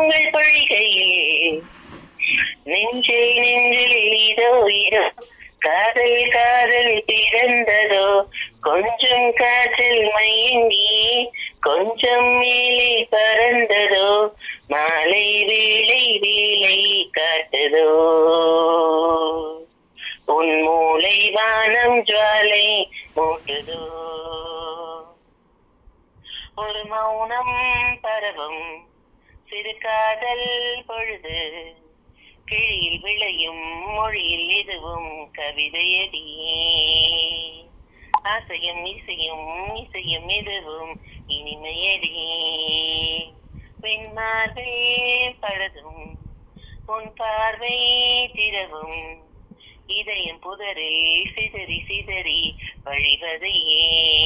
பூங்கள் பொழிகையில் நெஞ்சில் நெஞ்சில் இதோ இதோ காதல் காதல் பிறந்ததோ கொஞ்சம் காற்றில் மயங்கி கொஞ்சம் மேலே பறந்ததோ மாலை வேளை வேலை காட்டுதோ உன் மூளை வானம் ஜுவாலை மூட்டுதோ ஒரு மௌனம் பரவும் சிறு காதல் பொழுது கிழியில் விளையும் மொழியில் இதுவும் கவிதையடி ஆசையும் இசையும் இசையும் இதுவும் இனிமையடி பெண்மார்பே பழதும் உன் பார்வை திரவும் இதயம் புதரில் சிதறி சிதறி வழிவதையே